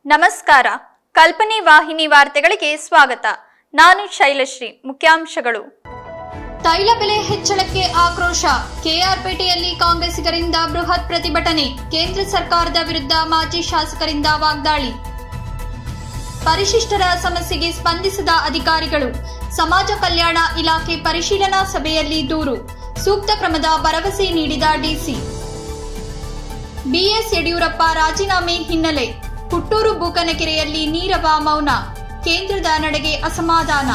ನಮಸ್ಕಾರ ಕಲ್ಪನೆ ವಾಹಿನಿ ವಾರ್ತೆಗಳಿಗೆ ಸ್ವಾಗತ ನಾನು ಶೈಲಶ್ರೀ ಮುಖ್ಯಾಂಶಗಳು ತೈಲ ಬೆಲೆ ಹೆಚ್ಚಳಕ್ಕೆ ಆಕ್ರೋಶ ಕೆಆರ್ಪೇಟೆಯಲ್ಲಿ ಕಾಂಗ್ರೆಸ್ಸಿಗರಿಂದ ಬೃಹತ್ ಪ್ರತಿಭಟನೆ ಕೇಂದ್ರ ಸರ್ಕಾರದ ವಿರುದ್ಧ ಮಾಜಿ ಶಾಸಕರಿಂದ ವಾಗ್ದಾಳಿ ಪರಿಶಿಷ್ಟರ ಸಮಸ್ಯೆಗೆ ಸ್ಪಂದಿಸದ ಅಧಿಕಾರಿಗಳು ಸಮಾಜ ಕಲ್ಯಾಣ ಇಲಾಖೆ ಪರಿಶೀಲನಾ ಸಭೆಯಲ್ಲಿ ದೂರು ಸೂಕ್ತ ಕ್ರಮದ ಭರವಸೆ ನೀಡಿದ ಡಿಸಿ ಬಿಎಸ್ ಯಡಿಯೂರಪ್ಪ ರಾಜೀನಾಮೆ ಹಿನ್ನೆಲೆ ಹುಟ್ಟೂರು ಬೂಕನಕೆರೆಯಲ್ಲಿ ನೀರವ ಮೌನ ಕೇಂದ್ರದ ನಡೆಗೆ ಅಸಮಾಧಾನ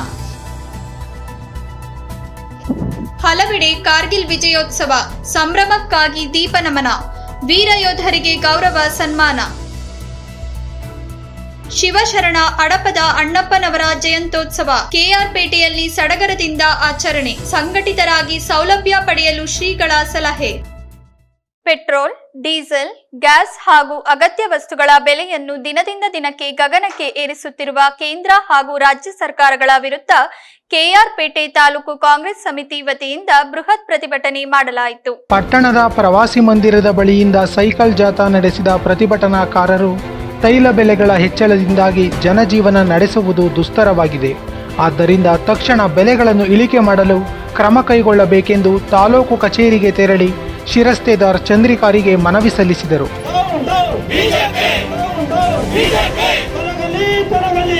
ಹಲವೆಡೆ ಕಾರ್ಗಿಲ್ ವಿಜಯೋತ್ಸವ ಸಂಭ್ರಮಕ್ಕಾಗಿ ದೀಪ ನಮನ ವೀರ ಯೋಧರಿಗೆ ಗೌರವ ಸನ್ಮಾನ ಶಿವಶರಣ ಅಡಪದ ಅಣ್ಣಪ್ಪನವರ ಜಯಂತ್ಯೋತ್ಸವ ಕೆಆರ್ಪೇಟೆಯಲ್ಲಿ ಸಡಗರದಿಂದ ಆಚರಣೆ ಸಂಘಟಿತರಾಗಿ ಸೌಲಭ್ಯ ಪಡೆಯಲು ಶ್ರೀಗಳ ಸಲಹೆ ಪೆಟ್ರೋಲ್ ಡೀಸೆಲ್ ಗ್ಯಾಸ್ ಹಾಗೂ ಅಗತ್ಯ ವಸ್ತುಗಳ ಬೆಲೆಯನ್ನು ದಿನದಿಂದ ದಿನಕ್ಕೆ ಗಗನಕ್ಕೆ ಏರಿಸುತ್ತಿರುವ ಕೇಂದ್ರ ಹಾಗೂ ರಾಜ್ಯ ಸರ್ಕಾರಗಳ ವಿರುದ್ಧ ಕೆಆರ್ಪೇಟೆ ತಾಲೂಕು ಕಾಂಗ್ರೆಸ್ ಸಮಿತಿ ವತಿಯಿಂದ ಬೃಹತ್ ಪ್ರತಿಭಟನೆ ಮಾಡಲಾಯಿತು ಪಟ್ಟಣದ ಪ್ರವಾಸಿ ಮಂದಿರದ ಬಳಿಯಿಂದ ಸೈಕಲ್ ಜಾಥಾ ನಡೆಸಿದ ಪ್ರತಿಭಟನಾಕಾರರು ತೈಲ ಬೆಲೆಗಳ ಹೆಚ್ಚಳದಿಂದಾಗಿ ಜನಜೀವನ ನಡೆಸುವುದು ದುಸ್ತರವಾಗಿದೆ ಆದ್ದರಿಂದ ತಕ್ಷಣ ಬೆಲೆಗಳನ್ನು ಇಳಿಕೆ ಮಾಡಲು ಕ್ರಮ ಕೈಗೊಳ್ಳಬೇಕೆಂದು ತಾಲೂಕು ಕಚೇರಿಗೆ ತೆರಳಿ ಶಿರಸ್ತೇದಾರ್ ಚಂದ್ರಿಕಾರಿಗೆ ಮನವಿ ಸಲ್ಲಿಸಿದರು ತೊಲಗಲಿ ತೊಲಗಲಿ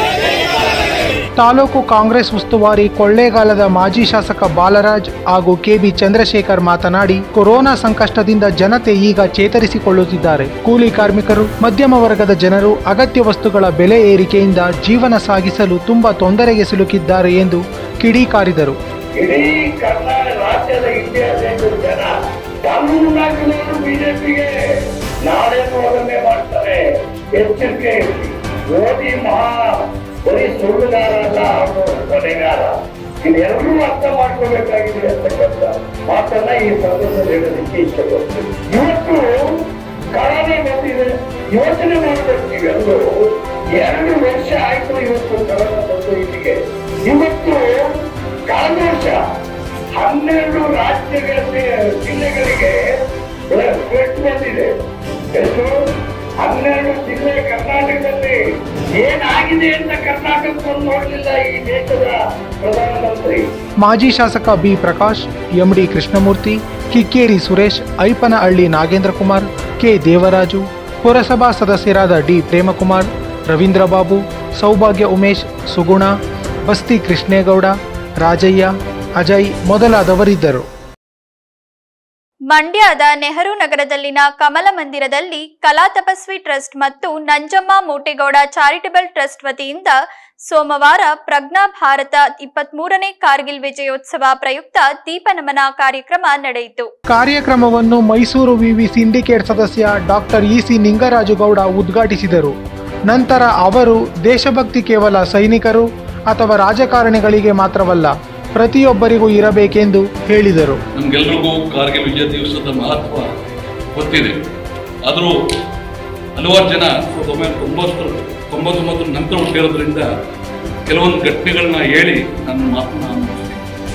ತಾಲೂಕು ಕಾಂಗ್ರೆಸ್ ಉಸ್ತುವಾರಿ ಕೊಳ್ಳೇಗಾಲದ ಮಾಜಿ ಶಾಸಕ ಬಾಲರಾಜ್ ಹಾಗೂ ಕೆಬಿ ಚಂದ್ರಶೇಖರ್ ಮಾತನಾಡಿ ಕೊರೋನಾ ಸಂಕಷ್ಟದಿಂದ ಜನತೆ ಈಗ ಚೇತರಿಸಿಕೊಳ್ಳುತ್ತಿದ್ದಾರೆ ಕೂಲಿ ಕಾರ್ಮಿಕರು ಮಧ್ಯಮ ವರ್ಗದ ಜನರು ಅಗತ್ಯ ವಸ್ತುಗಳ ಬೆಲೆ ಏರಿಕೆಯಿಂದ ಜೀವನ ಸಾಗಿಸಲು ತುಂಬಾ ತೊಂದರೆಗೆ ಸಿಲುಕಿದ್ದಾರೆ ಎಂದು ಕಿಡಿಕಾರಿದರು ಇಡೀ ಕರ್ನಾಟಕ ರಾಜ್ಯದ ಇಂಡಿಯಾ ದೇಶದ ಜನ ಕಾನೂನಾಗಿರೋರು ಬಿಜೆಪಿಗೆ ನಾಳೆ ನೋಡನ್ನೇ ಮಾಡ್ತಾರೆ ಎಚ್ಚರಿಕೆ ಇರಲಿ ಮೋದಿ ಮಹಾ ಬರೀ ಸುಳ್ಳುಗಾರ ಅಲ್ಲ ಅವನು ಕೊನೆಗಾರ ಇದೆಲ್ಲರೂ ಅರ್ಥ ಮಾಡ್ಕೋಬೇಕಾಗಿದೆ ಅಂತಕ್ಕಂಥ ಮಾತನ್ನ ಈ ಸಂದರ್ಭದಲ್ಲಿ ಹೇಳೋದಕ್ಕೆ ಇಷ್ಟಪಡ್ತೀನಿ ಇವತ್ತು ಕರೋನಾ ಬಂದಿದೆ ಯೋಚನೆ ಮಾಡಬೇಕು ನೀವೆಲ್ಲರೂ ಎರಡು ವರ್ಷ ಆಯ್ತು ಇವತ್ತು ಕರೋನಾ ಬಂದು ಇಲ್ಲಿಗೆ ಇವತ್ತು ಕಳೆದ ವರ್ಷ ಹನ್ನೆರಡು ರಾಜ್ಯಗಳಲ್ಲಿ ಜಿಲ್ಲೆಗಳಿಗೆ ಪೆಟ್ಟು ಬಂದಿದೆ ಎಷ್ಟು ಹನ್ನೆರಡು ಜಿಲ್ಲೆ ಕರ್ನಾಟಕದಲ್ಲಿ ಏನಾಗಿದೆ ಅಂತ ಕರ್ನಾಟಕವನ್ನು ನೋಡಲಿಲ್ಲ ಈ ದೇಶದ ಪ್ರಧಾನಮಂತ್ರಿ ಮಾಜಿ ಶಾಸಕ B Prakash MD Krishnamurthy Kikkeri Suresh Aipanahalli Nagendra Kumar K Devaraju ಪುರಸಭಾ ಸದಸ್ಯರಾದ ಡಿ ಪ್ರೇಮಕುಮಾರ್ ರವೀಂದ್ರ ಬಾಬು ಸೌಭಾಗ್ಯ ಉಮೇಶ್ ಸುಗುಣ ಬಸ್ತಿ ಕೃಷ್ಣೇಗೌಡ ರಾಜಯ್ಯ ಅಜಯ್ ಮೊದಲಾದವರಿದ್ದರು ಮಂಡ್ಯದ ನೆಹರು ನಗರದಲ್ಲಿನ ಕಮಲ ಮಂದಿರದಲ್ಲಿ ಕಲಾ ತಪಸ್ವಿ ಟ್ರಸ್ಟ್ ಮತ್ತು ನಂಜಮ್ಮ ಮೋಟೇಗೌಡ ಚಾರಿಟಬಲ್ ಟ್ರಸ್ಟ್ ವತಿಯಿಂದ ಸೋಮವಾರ ಪ್ರಜ್ಞಾ ಭಾರತ ಇಪ್ಪತ್ಮೂರನೇ ಕಾರ್ಗಿಲ್ ವಿಜಯೋತ್ಸವ ಪ್ರಯುಕ್ತ ದೀಪ ನಮನ ಕಾರ್ಯಕ್ರಮ ನಡೆಯಿತು ಕಾರ್ಯಕ್ರಮವನ್ನು ಮೈಸೂರು ವಿವಿ ಸಿಂಡಿಕೇಟ್ ಸದಸ್ಯ ಡಾಕ್ಟರ್ ಇಸಿ ನಿಂಗರಾಜುಗೌಡ ಉದ್ಘಾಟಿಸಿದರು ನಂತರ ಅವರು ದೇಶಭಕ್ತಿ ಕೇವಲ ಸೈನಿಕರು ಅಥವಾ ರಾಜಕಾರಣಿಗಳಿಗೆ ಮಾತ್ರವಲ್ಲ ಪ್ರತಿಯೊಬ್ಬರಿಗೂ ಇರಬೇಕೆಂದು ಹೇಳಿದರು ನಮಗೆಲ್ರಿಗೂ ಕಾರ್ಗಿಲ್ ವಿಜಯ ದಿವಸದ ಮಹತ್ವ ಗೊತ್ತಿದೆ ಆದರೂ ಹಲವಾರು ಜನ ಸಾವಿರದ ಒಂಬೈನೂರ ತೊಂಬತ್ತರ ತೊಂಬತ್ತೊಂಬತ್ತರ ನಂತರ ಹುಟ್ಟಿರೋದ್ರಿಂದ ಕೆಲವೊಂದು ಘಟನೆಗಳನ್ನ ಹೇಳಿ ನನ್ನ ಮಾತನ್ನ ಮುಗಿಸ್ತೀನಿ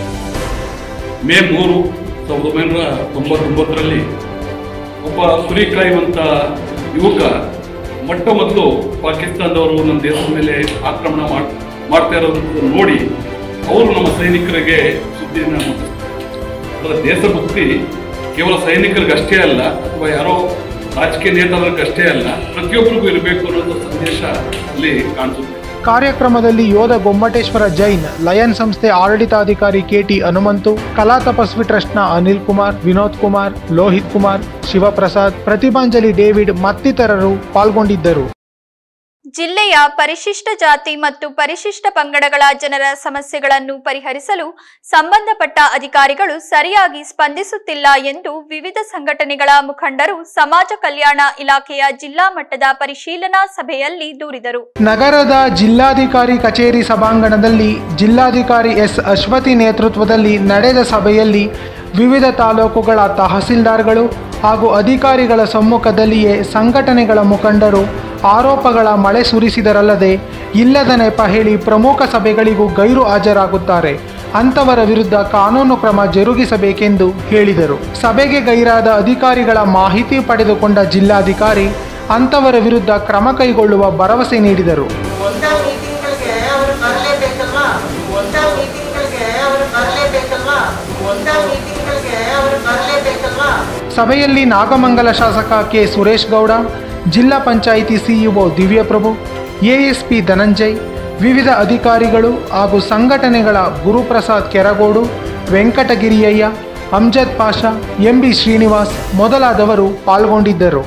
ಮೇ ಮೂರು ಸಾವಿರದ ಒಂಬೈನೂರ ತೊಂಬತ್ತೊಂಬತ್ತರಲ್ಲಿ ಒಬ್ಬ ಸುರಿಕ್ರಾಯುವಂಥ ಯುವಕ ಮೊಟ್ಟ ಮೊದಲು ಪಾಕಿಸ್ತಾನದವರು ನಮ್ಮ ದೇಶದ ಮೇಲೆ ಆಕ್ರಮಣ ಮಾಡ್ ಮಾಡ್ತಾ ಇರೋದನ್ನು ನೋಡಿ ಅವರು ನಮ್ಮ ಸೈನಿಕರಿಗೆ ಸುದ್ದಿಯನ್ನು ಮುಟ್ಟಿಸ್ತಾರೆ ಅದರ ದೇಶಭಕ್ತಿ ಕೇವಲ ಸೈನಿಕರಿಗಷ್ಟೇ ಅಲ್ಲ ಅಥವಾ ಯಾರೋ ರಾಜಕೀಯ ನೇತಾರರಿಗಷ್ಟೇ ಅಲ್ಲ ಪ್ರತಿಯೊಬ್ಬರಿಗೂ ಇರಬೇಕು ಅನ್ನೋದು ಸಂದೇಶ ಅಲ್ಲಿ ಕಾಣಿಸುತ್ತೆ ಕಾರ್ಯಕ್ರಮದಲ್ಲಿ ಯೋಧ ಗೊಮ್ಮಟೇಶ್ವರ ಜೈನ್ ಲಯನ್ ಸಂಸ್ಥೆ ಆಡಳಿತಾಧಿಕಾರಿ ಕೆಟಿ ಹನುಮಂತು ಕಲಾ ತಪಸ್ವಿ ಟ್ರಸ್ಟ್ನ ಅನಿಲ್ ಕುಮಾರ್ ವಿನೋದ್ ಕುಮಾರ್ ಲೋಹಿತ್ ಕುಮಾರ್ ಶಿವಪ್ರಸಾದ್ ಪ್ರತಿಭಾಂಜಲಿ ಡೇವಿಡ್ ಮತ್ತಿತರರು ಪಾಲ್ಗೊಂಡಿದ್ದರು ಜಿಲ್ಲೆಯ ಪರಿಶಿಷ್ಟ ಜಾತಿ ಮತ್ತು ಪರಿಶಿಷ್ಟ ಪಂಗಡಗಳ ಜನರ ಸಮಸ್ಯೆಗಳನ್ನು ಪರಿಹರಿಸಲು ಸಂಬಂಧಪಟ್ಟ ಅಧಿಕಾರಿಗಳು ಸರಿಯಾಗಿ ಸ್ಪಂದಿಸುತ್ತಿಲ್ಲ ಎಂದು ವಿವಿಧ ಸಂಘಟನೆಗಳ ಮುಖಂಡರು ಸಮಾಜ ಕಲ್ಯಾಣ ಇಲಾಖೆಯ ಜಿಲ್ಲಾ ಮಟ್ಟದ ಪರಿಶೀಲನಾ ಸಭೆಯಲ್ಲಿ ದೂರಿದರು ನಗರದ ಜಿಲ್ಲಾಧಿಕಾರಿ ಕಚೇರಿ ಸಭಾಂಗಣದಲ್ಲಿ ಜಿಲ್ಲಾಧಿಕಾರಿ ಎಸ್ ಅಶ್ವತಿ ನೇತೃತ್ವದಲ್ಲಿ ನಡೆದ ಸಭೆಯಲ್ಲಿ ವಿವಿಧ ತಾಲೂಕುಗಳ ತಹಸೀಲ್ದಾರ್ಗಳು ಹಾಗೂ ಅಧಿಕಾರಿಗಳ ಸಮ್ಮುಖದಲ್ಲಿಯೇ ಸಂಘಟನೆಗಳ ಮುಖಂಡರು ಆರೋಪಗಳ ಮಳೆ ಸುರಿಸಿದರಲ್ಲದೆ ಇಲ್ಲದ ನೆಪ ಹೇಳಿ ಪ್ರಮುಖ ಸಭೆಗಳಿಗೂ ಗೈರು ಹಾಜರಾಗುತ್ತಾರೆ ಅಂಥವರ ವಿರುದ್ಧ ಕಾನೂನು ಕ್ರಮ ಜರುಗಿಸಬೇಕೆಂದು ಹೇಳಿದರು ಸಭೆಗೆ ಗೈರಾದ ಅಧಿಕಾರಿಗಳ ಮಾಹಿತಿ ಪಡೆದುಕೊಂಡ ಜಿಲ್ಲಾಧಿಕಾರಿ ಅಂಥವರ ವಿರುದ್ಧ ಕ್ರಮ ಕೈಗೊಳ್ಳುವ ಭರವಸೆ ನೀಡಿದರು ಒಂದ ಮೀಟಿಂಗ್ಗಳಿಗೆ ಅವರು ಬರಲೇಬೇಕಲ್ವಾ ಒಂದ ಮೀಟಿಂಗ್ಗಳಿಗೆ ಅವರು ಬರಲೇಬೇಕಲ್ವಾ ಒಂದ ಮೀಟಿಂಗ್ಗಳಿಗೆ ಅವರು ಬರಲೇಬೇಕಲ್ವಾ ಸಭೆಯಲ್ಲಿ ನಾಗಮಂಗಲ ಶಾಸಕ K Suresh Gowda Zilla Panchayat CEO Divyaprabhu ASP Dhananjay ವಿವಿಧ ಅಧಿಕಾರಿಗಳು ಹಾಗೂ ಸಂಘಟನೆಗಳ ಗುರುಪ್ರಸಾದ್ ಕೆರಗೋಡು ವೆಂಕಟಗಿರಿಯಯ್ಯ ಅಮ್ಜದ್ ಪಾಷಾ ಎಂಬಿ ಶ್ರೀನಿವಾಸ್ ಮೊದಲಾದವರು ಪಾಲ್ಗೊಂಡಿದ್ದರು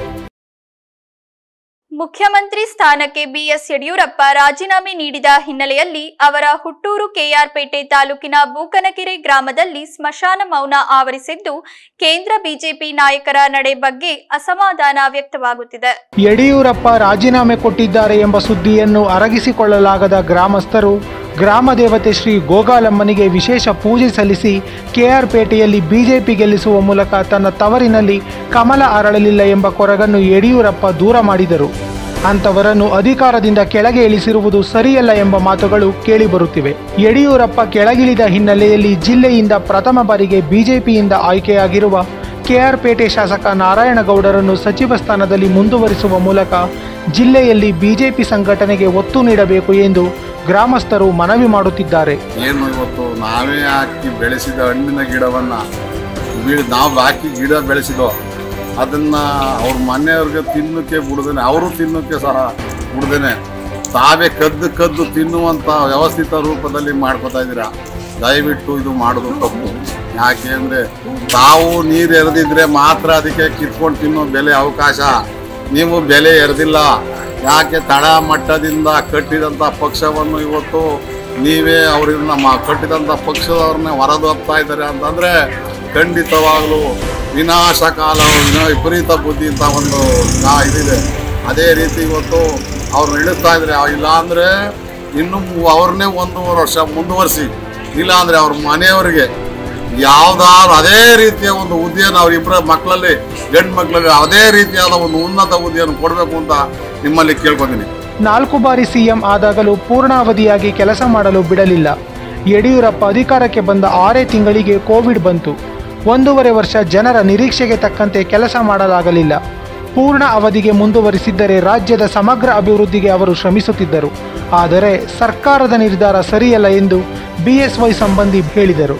ಮುಖ್ಯಮಂತ್ರಿ ಸ್ಥಾನಕ್ಕೆ ಬಿಎಸ್ ಯಡಿಯೂರಪ್ಪ ರಾಜೀನಾಮೆ ನೀಡಿದ ಹಿನ್ನೆಲೆಯಲ್ಲಿ ಅವರ ಹುಟ್ಟೂರು ಕೆಆರ್ಪೇಟೆ ತಾಲೂಕಿನ ಬೂಕನಕೆರೆ ಗ್ರಾಮದಲ್ಲಿ ಸ್ಮಶಾನ ಮೌನ ಆವರಿಸಿದ್ದು ಕೇಂದ್ರ ಬಿಜೆಪಿ ನಾಯಕರ ನಡೆ ಬಗ್ಗೆ ಅಸಮಾಧಾನ ವ್ಯಕ್ತವಾಗುತ್ತಿದೆ ಯಡಿಯೂರಪ್ಪ ರಾಜೀನಾಮೆ ಕೊಟ್ಟಿದ್ದಾರೆ ಎಂಬ ಸುದ್ದಿಯನ್ನು ಅರಗಿಸಿಕೊಳ್ಳಲಾಗದ ಗ್ರಾಮಸ್ಥರು ಗ್ರಾಮ ದೇವತೆ ಶ್ರೀ ಗೋಗಾಲಮ್ಮನಿಗೆ ವಿಶೇಷ ಪೂಜೆ ಸಲ್ಲಿಸಿ ಕೆಆರ್ಪೇಟೆಯಲ್ಲಿ ಬಿಜೆಪಿ ಗೆಲ್ಲಿಸುವ ಮೂಲಕ ತನ್ನ ತವರಿನಲ್ಲಿ ಕಮಲ ಅರಳಲಿಲ್ಲ ಎಂಬ ಕೊರಗನ್ನು ಯಡಿಯೂರಪ್ಪ ದೂರ ಮಾಡಿದರು ಅಂಥವರನ್ನು ಅಧಿಕಾರದಿಂದ ಕೆಳಗೆ ಇಳಿಸಿರುವುದು ಸರಿಯಲ್ಲ ಎಂಬ ಮಾತುಗಳು ಕೇಳಿಬರುತ್ತಿವೆ ಯಡಿಯೂರಪ್ಪ ಕೆಳಗಿಳಿದ ಹಿನ್ನೆಲೆಯಲ್ಲಿ ಜಿಲ್ಲೆಯಿಂದ ಪ್ರಥಮ ಬಾರಿಗೆ ಬಿಜೆಪಿಯಿಂದ ಆಯ್ಕೆಯಾಗಿರುವ ಕೆಆರ್ಪೇಟೆ ಶಾಸಕ ನಾರಾಯಣಗೌಡರನ್ನು ಸಚಿವ ಸ್ಥಾನದಲ್ಲಿ ಮುಂದುವರಿಸುವ ಮೂಲಕ ಜಿಲ್ಲೆಯಲ್ಲಿ ಬಿಜೆಪಿ ಸಂಘಟನೆಗೆ ಒತ್ತು ನೀಡಬೇಕು ಎಂದು ಗ್ರಾಮಸ್ಥರು ಮನವಿ ಮಾಡುತ್ತಿದ್ದಾರೆ ಏನು ಇವತ್ತು ನಾವೇ ಹಾಕಿ ಬೆಳೆಸಿದ ಹಣ್ಣಿನ ಗಿಡವನ್ನು ಬೀಳ್ ನಾವು ಹಾಕಿ ಗಿಡ ಬೆಳೆಸಿದೋ ಅದನ್ನು ಅವ್ರ ಮನೆಯವ್ರಿಗೆ ತಿನ್ನೋಕ್ಕೆ ಬಿಡ್ದೇನೆ ಅವರು ತಿನ್ನೋಕ್ಕೆ ಸಹ ಬಿಡ್ದೇನೆ ತಾವೇ ಕದ್ದು ಕದ್ದು ತಿನ್ನುವಂಥ ವ್ಯವಸ್ಥಿತ ರೂಪದಲ್ಲಿ ಮಾಡ್ಕೋತಾ ಇದ್ದೀರಾ ದಯವಿಟ್ಟು ಇದು ಮಾಡೋದು ತಪ್ಪು ಯಾಕೆ ಅಂದರೆ ತಾವು ನೀರು ಎರೆದಿದ್ರೆ ಮಾತ್ರ ಅದಕ್ಕೆ ಕಿತ್ಕೊಂಡು ತಿನ್ನೋ ಬೆಲೆ ಅವಕಾಶ ನೀವು ಬೆಲೆ ಎರೆದಿಲ್ಲ ಯಾಕೆ ತಳ ಮಟ್ಟದಿಂದ ಕಟ್ಟಿದಂಥ ಪಕ್ಷವನ್ನು ಇವತ್ತು ನೀವೇ ಅವ್ರನ್ನ ಮ ಕಟ್ಟಿದಂಥ ಪಕ್ಷದವ್ರನ್ನೇ ಹೊರದೋಗ್ತಾ ಇದ್ದಾರೆ ಅಂತಂದರೆ ಖಂಡಿತವಾಗಲೂ ವಿನಾಶಕಾಲ ವಿನ- ವಿಪರೀತ ಬುದ್ಧಿ ಅಂತ ಒಂದು ಕಾ- ಇದಿದೆ ಅದೇ ರೀತಿ ಇವತ್ತು ಅವ್ರನ್ನ ಇಳಿಸ್ತಾ ಇದ್ದಾರೆ ಇಲ್ಲ ಅಂದರೆ ಇನ್ನು ಮು- ಅವ್ರನ್ನೇ ಒಂದೂವರೆ ವರ್ಷ ಮುಂದುವರಿಸಿ ಇಲ್ಲ ಅಂದರೆ ಅವ್ರ ಮನೆಯವರಿಗೆ ಯಾವ್ದಾದ್ರು ಅದೇ ರೀತಿಯ ಒಂದು ಹುದ್ದೆಯನ್ನು ಅವರಿಬ್ಬರ ಮಕ್ಕಳಲ್ಲಿ ಗಂಡು ಮಕ್ಕಳಲ್ಲಿ ಅದೇ ರೀತಿಯಾದ ಒಂದು ಉನ್ನತ ಹುದ್ದೆಯನ್ನು ಕೊಡಬೇಕು ಅಂತ ನಿಮ್ಮಲ್ಲಿ ಕೇಳ್ಕೊತೀನಿ ನಾಲ್ಕು ಬಾರಿ ಸಿಎಂ ಆದಾಗಲೂ ಪೂರ್ಣಾವಧಿಯಾಗಿ ಕೆಲಸ ಮಾಡಲು ಬಿಡಲಿಲ್ಲ ಯಡಿಯೂರಪ್ಪ ಅಧಿಕಾರಕ್ಕೆ ಬಂದ ಆರೇ ತಿಂಗಳಿಗೆ ಕೋವಿಡ್ ಬಂತು ಒಂದೂವರೆ ವರ್ಷ ಜನರ ನಿರೀಕ್ಷೆಗೆ ತಕ್ಕಂತೆ ಕೆಲಸ ಮಾಡಲಾಗಲಿಲ್ಲ ಪೂರ್ಣ ಅವಧಿಗೆ ಮುಂದುವರಿಸಿದ್ದರೆ ರಾಜ್ಯದ ಸಮಗ್ರ ಅಭಿವೃದ್ಧಿಗೆ ಅವರು ಶ್ರಮಿಸುತ್ತಿದ್ದರು ಆದರೆ ಸರ್ಕಾರದ ನಿರ್ಧಾರ ಸರಿಯಲ್ಲ ಎಂದು ಬಿಎಸ್ವೈ ಸಂಬಂಧಿ ಹೇಳಿದರು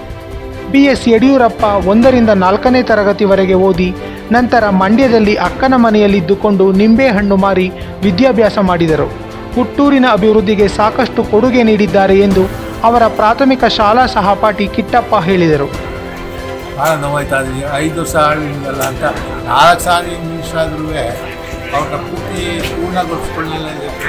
ಬಿಎಸ್ ಯಡಿಯೂರಪ್ಪ ಒಂದರಿಂದ ನಾಲ್ಕನೇ ತರಗತಿವರೆಗೆ ಓದಿ ನಂತರ ಮಂಡ್ಯದಲ್ಲಿ ಅಕ್ಕನ ಮನೆಯಲ್ಲಿದ್ದುಕೊಂಡು ನಿಂಬೆಹಣ್ಣು ಮಾರಿ ವಿದ್ಯಾಭ್ಯಾಸ ಮಾಡಿದರು ಹುಟ್ಟೂರಿನ ಅಭಿವೃದ್ಧಿಗೆ ಸಾಕಷ್ಟು ಕೊಡುಗೆ ನೀಡಿದ್ದಾರೆ ಎಂದು ಅವರ ಪ್ರಾಥಮಿಕ ಶಾಲಾ ಸಹಪಾಠಿ ಕಿಟ್ಟಪ್ಪ ಹೇಳಿದರು ಭಾಳ ನೋವಾಯ್ತಾ ಇದೆ ಐದು ವರ್ಷ ಆಳಿಲ್ಲ ಅಂತ ನಾಲ್ಕು ಸಾರಿ ಮಿನಿಸ್ಟರ್ ಆದ್ರೂ ಅವ್ರನ್ನ ಪೂರ್ತಿ ಪೂರ್ಣಗೊಳಿಸ್ಕೊಳ್ಳಿಲ್ಲ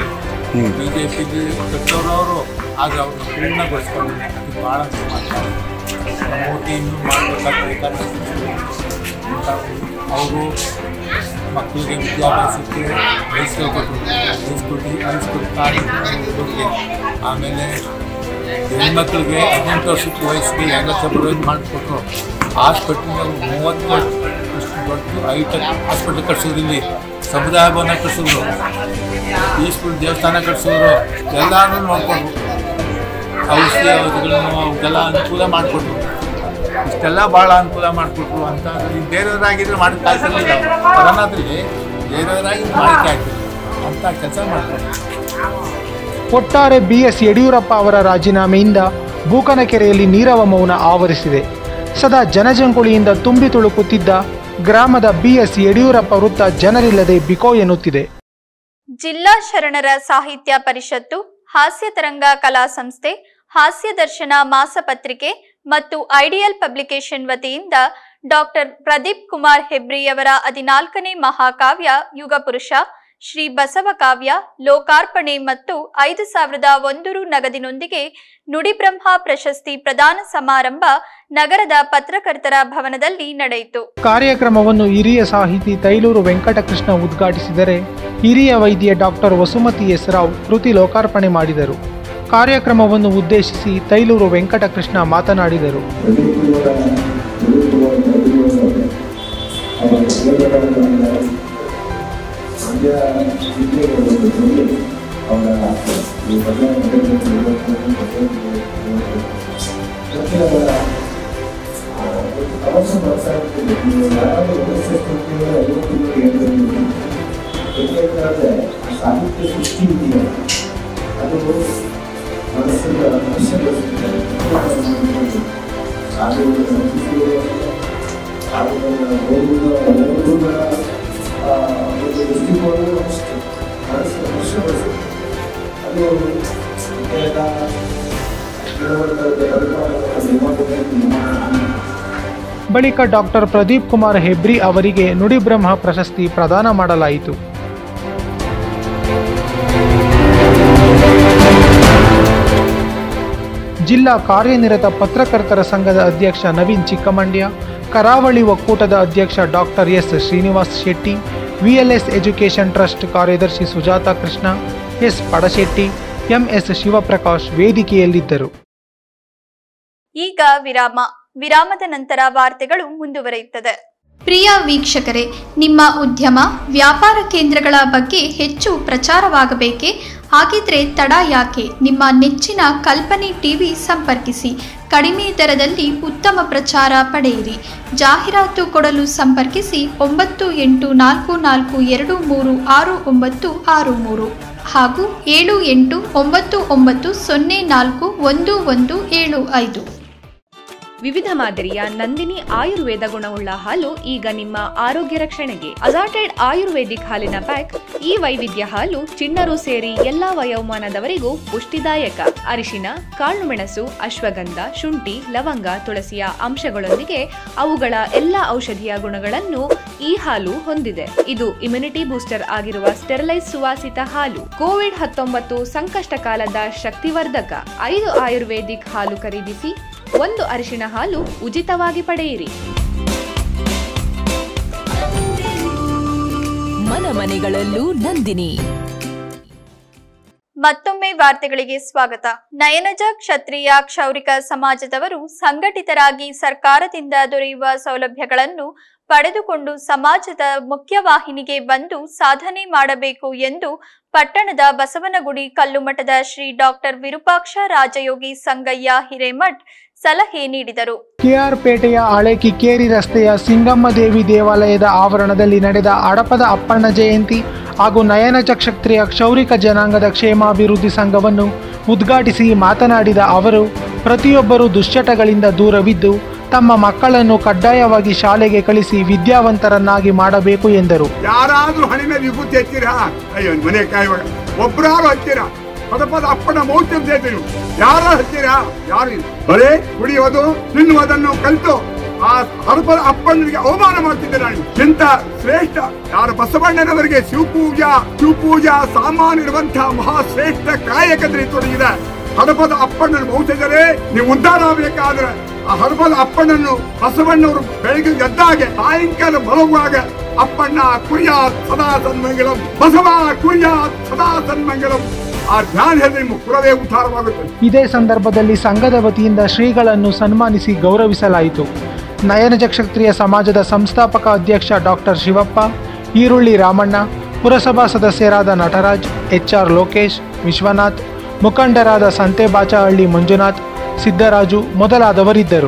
ಬಿ ಜೆ ಪಿಗೆ ಕಟ್ಟೋರವರು ಆದರೆ ಅವ್ರನ್ನ ಪೂರ್ಣಗೊಳಿಸ್ಕೊಳ್ಳಿಲ್ಲ ಅದು ಭಾಳ ಮಾಡ್ತಾರೆ ಮೋದಿ ಇನ್ನೂ ಮಾಡಬೇಕಾದ್ರೆ ಅವರು ಮಕ್ಕಳಿಗೆ ವಿದ್ಯಾಭ್ಯಾಸಕ್ಕೆ ಹೈಸ್ಕೂಲ್ ಕೊಟ್ಟರು ಹೈಸ್ಕೂಲ್ ಹೈಸ್ಕೂಲ್ ಕಾಲೇಜ್ ಆಮೇಲೆ ಹೆಣ್ಮಕ್ಳಿಗೆ ಹದಿನೆಂಟು ವರ್ಷದ ವಯಸ್ಸಿಗೆ ಎಲ್ಲ ಸಬ್ರೈಸ್ ಮಾಡಿಕೊಟ್ರು ಹಾಸ್ಪಿಟ್ಲ್ ಮೂವತ್ತು ಅಷ್ಟು ದೊಡ್ಡ ಹೈಟೆಕ್ ಹಾಸ್ಪಿಟ್ಲ್ ಕಟ್ಸಿದ್ರು ಇಲ್ಲಿ ಸಮುದಾಯ ಭವನ ಕಟ್ಸಿದ್ರು ಈಸ್ಪುರ್ ದೇವಸ್ಥಾನ ಕಟ್ಸಿದ್ರು ಎಲ್ಲಾನು ನೋಡ್ಕೊಂಡ್ರು ಔಷಧಿ ಔಷಧಿಗಳನ್ನು ಅವಕ್ಕೆಲ್ಲ ಅನುಕೂಲ ಮಾಡಿಕೊಟ್ರು ಇಷ್ಟೆಲ್ಲ ಭಾಳ ಅನುಕೂಲ ಮಾಡಿಕೊಟ್ರು ಅಂತ ಈ ಬೇರೆಯವರಾಗಿದ್ರೆ ಮಾಡಕ್ಕೆ ಆಗ್ತಿರ್ಲಿಲ್ಲ ಕೊರೋನಾದಲ್ಲಿ ಬೇರೆಯವರಾಗಿ ಮಾಡಕ್ಕೆ ಆಗ್ತಿರ್ಲಿಲ್ಲ ಅಂತ ಕೆಲಸ ಮಾಡಿಕೊಟ್ರು ಒಟ್ಟಾರೆ ಬಿಎಸ್ ಯಡಿಯೂರಪ್ಪ ಅವರ ರಾಜೀನಾಮೆಯಿಂದ ಬೂಕನಕೆರೆಯಲ್ಲಿ ನೀರವ ಮೌನ ಆವರಿಸಿದೆ ಸದಾ ಜನಜಂಗುಳಿಯಿಂದ ತುಂಬಿ ತುಳುಕುತ್ತಿದ್ದ ಗ್ರಾಮದ ಬಿಎಸ್ ಯಡಿಯೂರಪ್ಪ ವೃತ್ತ ಜನರಿಲ್ಲದೆ ಬಿಕೋ ಎನ್ನುತ್ತಿದೆ ಜಿಲ್ಲಾ ಶರಣರ ಸಾಹಿತ್ಯ ಪರಿಷತ್ತು ಹಾಸ್ಯ ತರಂಗ ಕಲಾ ಸಂಸ್ಥೆ ಹಾಸ್ಯ ದರ್ಶನ ಮಾಸಪತ್ರಿಕೆ ಮತ್ತು ಐಡಿಯಲ್ ಪಬ್ಲಿಕೇಶನ್ ವತಿಯಿಂದ ಡಾಕ್ಟರ್ ಪ್ರದೀಪ್ ಕುಮಾರ್ ಹೆಬ್ರಿಯವರ ಹದಿನಾಲ್ಕನೇ ಮಹಾಕಾವ್ಯ ಯುಗಪುರುಷ ಶ್ರೀ ಬಸವ ಕಾವ್ಯ ಲೋಕಾರ್ಪಣೆ ಮತ್ತು ಐದು ಸಾವಿರದ ಒಂದು ರು ನಗದಿನೊಂದಿಗೆ ನುಡಿಬ್ರಹ್ಮ ಪ್ರಶಸ್ತಿ ಪ್ರದಾನ ಸಮಾರಂಭ ನಗರದ ಪತ್ರಕರ್ತರ ಭವನದಲ್ಲಿ ನಡೆಯಿತು ಕಾರ್ಯಕ್ರಮವನ್ನು ಹಿರಿಯ ಸಾಹಿತಿ ತೈಲೂರು ವೆಂಕಟಕೃಷ್ಣ ಉದ್ಘಾಟಿಸಿದರೆ ಹಿರಿಯ ವೈದ್ಯ ಡಾಕ್ಟರ್ ವಸುಮತಿ ಎಸ್ ರಾವ್ ಕೃತಿ ಲೋಕಾರ್ಪಣೆ ಮಾಡಿದರು ಕಾರ್ಯಕ್ರಮವನ್ನು ಉದ್ದೇಶಿಸಿ ತೈಲೂರು ವೆಂಕಟಕೃಷ್ಣ ಮಾತನಾಡಿದರು ಹೇಳ್ಬೇಕಾದ್ರೆ ಆ ಸಾಹಿತ್ಯ ಸೃಷ್ಟಿ ಇದೆಯಲ್ಲ ಅದು ಮನಸ್ಸಿನ ಮನುಷ್ಯನ ಸಾಧುಗಳ ಸಾಧುಗಳ ಓದುವ ಓದುವ ಆ, ಒಂದು ದೃಷ್ಟಿಕೋನವೂ ಅಷ್ಟೇ ಮನಸ್ಸಿನ ಮನುಷ್ಯ ಅದು ಎಲ್ಲ ಗುಣಮಟ್ಟದ ಅಭಿಪ್ರಾಯಗಳ ನಿರ್ಮಾಣ ಬಳಿಕ ಡಾಕ್ಟರ್ ಪ್ರದೀಪ್ ಕುಮಾರ್ ಹೆಬ್ರಿ ಅವರಿಗೆ ನುಡಿಬ್ರಹ್ಮ ಪ್ರಶಸ್ತಿ ಪ್ರದಾನ ಮಾಡಲಾಯಿತು ಜಿಲ್ಲಾ ಕಾರ್ಯನಿರತ ಪತ್ರಕರ್ತರ ಸಂಘದ ಅಧ್ಯಕ್ಷ ನವೀನ್ ಚಿಕ್ಕಮಂಡ್ಯ ಕರಾವಳಿ ಒಕ್ಕೂಟದ ಅಧ್ಯಕ್ಷ doctor S Srinivas Shetty VLS Education Trust ಕಾರ್ಯದರ್ಶಿ ಸುಜಾತ ಕೃಷ್ಣ ಎಸ್ ಪಡಶೆಟ್ಟಿ ಎಂಎಸ್ ಶಿವಪ್ರಕಾಶ್ ವೇದಿಕೆಯಲ್ಲಿದ್ದರು ಈಗ ವಿರಾಮ ವಿರಾಮದ ನಂತರ ವಾರ್ತೆಗಳು ಮುಂದುವರಿಯುತ್ತದೆ ಪ್ರಿಯ ವೀಕ್ಷಕರೇ ನಿಮ್ಮ ಉದ್ಯಮ ವ್ಯಾಪಾರ ಕೇಂದ್ರಗಳ ಬಗ್ಗೆ ಹೆಚ್ಚು ಪ್ರಚಾರವಾಗಬೇಕೇ ಹಾಗಿದ್ರೆ ತಡ ಯಾಕೆ ನಿಮ್ಮ ನೆಚ್ಚಿನ ಕಲ್ಪನೆ ಟಿವಿ ಸಂಪರ್ಕಿಸಿ ಕಡಿಮೆ ದರದಲ್ಲಿ ಉತ್ತಮ ಪ್ರಚಾರ ಪಡೆಯಿರಿ ಜಾಹೀರಾತು ಕೊಡಲು ಸಂಪರ್ಕಿಸಿ ಒಂಬತ್ತು ಎಂಟು ನಾಲ್ಕು ನಾಲ್ಕು ಎರಡು ಮೂರು ಆರು ಒಂಬತ್ತು ಆರು ಮೂರು ಹಾಗೂ ಏಳು ಎಂಟು ಒಂಬತ್ತು ಒಂಬತ್ತು ಸೊನ್ನೆ ನಾಲ್ಕು ಒಂದು ಒಂದು ಏಳು ಐದು ವಿವಿಧ ಮಾದರಿಯ ನಂದಿನಿ ಆಯುರ್ವೇದ ಗುಣವುಳ್ಳ ಹಾಲು ಈಗ ನಿಮ್ಮ ಆರೋಗ್ಯ ರಕ್ಷಣೆಗೆ ಅಜಾಟೆಡ್ ಆಯುರ್ವೇದಿಕ್ ಹಾಲಿನ ಪ್ಯಾಕ್ ಈ ವೈವಿಧ್ಯ ಹಾಲು ಚಿಣ್ಣರು ಸೇರಿ ಎಲ್ಲಾ ವಯೋಮಾನದವರಿಗೂ ಪುಷ್ಟಿದಾಯಕ ಅರಿಶಿನ ಕಾಳುಮೆಣಸು ಅಶ್ವಗಂಧ ಶುಂಠಿ ಲವಂಗ ತುಳಸಿಯ ಅಂಶಗಳೊಂದಿಗೆ ಅವುಗಳ ಎಲ್ಲ ಔಷಧೀಯ ಗುಣಗಳನ್ನು ಈ ಹಾಲು ಹೊಂದಿದೆ ಇದು ಇಮ್ಯುನಿಟಿ ಬೂಸ್ಟರ್ ಆಗಿರುವ ಸ್ಟೆರಿಲೈಸ್ ಸುವಾಸಿತ ಹಾಲು ಕೋವಿಡ್ ಹತ್ತೊಂಬತ್ತು ಸಂಕಷ್ಟ ಕಾಲದ ಶಕ್ತಿವರ್ಧಕ ಐದು ಆಯುರ್ವೇದಿಕ್ ಹಾಲು ಖರೀದಿಸಿ ಒಂದು ಅರಿಶಿನ ಹಾಲು ಉಚಿತವಾಗಿ ಪಡೆಯಿರಿ ಮನ ಮನೆಗಳಲ್ಲೂ ನಂದಿನಿ ಮತ್ತೊಮ್ಮೆ ವಾರ್ತೆಗಳಿಗೆ ಸ್ವಾಗತ ನಯನಜ ಕ್ಷತ್ರಿಯ ಕ್ಷೌರಿಕ ಸಮಾಜದವರು ಸಂಘಟಿತರಾಗಿ ಸರ್ಕಾರದಿಂದ ದೊರೆಯುವ ಸೌಲಭ್ಯಗಳನ್ನು ಪಡೆದುಕೊಂಡು ಸಮಾಜದ ಮುಖ್ಯವಾಹಿನಿಗೆ ಬಂದು ಸಾಧನೆ ಮಾಡಬೇಕು ಎಂದು ಪಟ್ಟಣದ ಬಸವನಗುಡಿ ಕಲ್ಲುಮಠದ ಶ್ರೀ ಡಾಕ್ಟರ್ ವಿರೂಪಾಕ್ಷ ರಾಜಯೋಗಿ ಸಂಗಯ್ಯ ಹಿರೇಮಠ್ ಸಲಹೆ ನೀಡಿದರು ಕೆಆರ್ ಪೇಟೆಯ ಹಳೆ ಕಿಕ್ಕೇರಿ ರಸ್ತೆಯ ಸಿಂಗಮ್ಮದೇವಿ ದೇವಾಲಯದ ಆವರಣದಲ್ಲಿ ನಡೆದ ಅಡಪದ ಅಪ್ಪಣ್ಣ ಜಯಂತಿ ಹಾಗೂ ನಯನಜ ಕ್ಷತ್ರಿಯ ಕ್ಷೌರಿಕ ಜನಾಂಗದ ಕ್ಷೇಮಾಭಿವೃದ್ಧಿ ಸಂಘವನ್ನು ಉದ್ಘಾಟಿಸಿ ಮಾತನಾಡಿದ ಅವರು ಪ್ರತಿಯೊಬ್ಬರೂ ದುಶ್ಚಟಗಳಿಂದ ದೂರವಿದ್ದು ತಮ್ಮ ಮಕ್ಕಳನ್ನು ಕಡ್ಡಾಯವಾಗಿ ಶಾಲೆಗೆ ಕಳಿಸಿ ವಿದ್ಯಾವಂತರನ್ನಾಗಿ ಮಾಡಬೇಕು ಎಂದರು ಯಾರಾದ್ರೂ ಹಣಿಮೆ ವಿಭೂತಿ ಹಚ್ಚಿರಾ ಅಯ್ಯೋ ಮನೆ ಕಾಯುವಾಗ ಒಬ್ರಾರು ಹಚ್ಚಿರ ಪದ ಪದ ಅಪ್ಪನ ಮೌಲ್ಯ ಸೇರಿದ್ರು ಯಾರ ಹಚ್ಚಿರಾ ಯಾರು ಇಲ್ಲ ಬರೇ ಕುಡಿಯೋದು ತಿನ್ನುವುದನ್ನು ಕಲಿತು ಆ ಹರಪದ ಅಪ್ಪನಿಗೆ ಅವಮಾನ ಮಾಡ್ತಿದ್ದೆ ನಾನು ಇಂಥ ಶ್ರೇಷ್ಠ ಯಾರು ಬಸವಣ್ಣನವರಿಗೆ ಶಿವಪೂಜಾ ಶಿವಪೂಜಾ ಸಾಮಾನ್ಯ ಇರುವಂತಹ ಮಹಾಶ್ರೇಷ್ಠ ಕಾಯಕದಲ್ಲಿ ತೊಡಗಿದೆ ಹರಪದ ಅಪ್ಪಣ್ಣನ ಬಹುತಿದರೆ ನೀವು ಉದ್ಧಾರ ಆಗಬೇಕಾದ್ರೆ ಆ ಹರಪದ ಅಪ್ಪಣ್ಣನ್ನು ಬಸವಣ್ಣವರು ಬೆಳಗ್ಗೆ ಎದ್ದಾಗೆ ಸಾಯಂಕಾಲ ಮಲಗುವಾಗ ಅಪ್ಪಣ್ಣ ಕುರಿಯ ಸದಾ ಸನ್ಮಂಗಲಂ ಬಸವ ಕುರಿಯ ಸದಾ ಸನ್ಮಂಗಲಂ ಆ ಧ್ಯಾನ ಹೇಳಿದ್ರೆ ನಿಮ್ಮ ಕುಲವೇ ಉದ್ಧಾರವಾಗುತ್ತದೆ ಇದೇ ಸಂದರ್ಭದಲ್ಲಿ ಸಂಘದ ವತಿಯಿಂದ ಶ್ರೀಗಳನ್ನು ಸನ್ಮಾನಿಸಿ ಗೌರವಿಸಲಾಯಿತು ನಯನಜ ಕ್ಷತ್ರಿಯ ಸಮಾಜದ ಸಂಸ್ಥಾಪಕ ಅಧ್ಯಕ್ಷ ಡಾಕ್ಟರ್ ಶಿವಪ್ಪ ಈರುಳ್ಳಿ ರಾಮಣ್ಣ ಪುರಸಭಾ ಸದಸ್ಯರಾದ ನಟರಾಜ್ ಎಚ್ಆರ್ ಲೋಕೇಶ್ ವಿಶ್ವನಾಥ್ ಮುಖಂಡರಾದ ಸಂತೆಬಾಚಹಳ್ಳಿ ಮಂಜುನಾಥ್ ಸಿದ್ದರಾಜು ಮೊದಲಾದವರಿದ್ದರು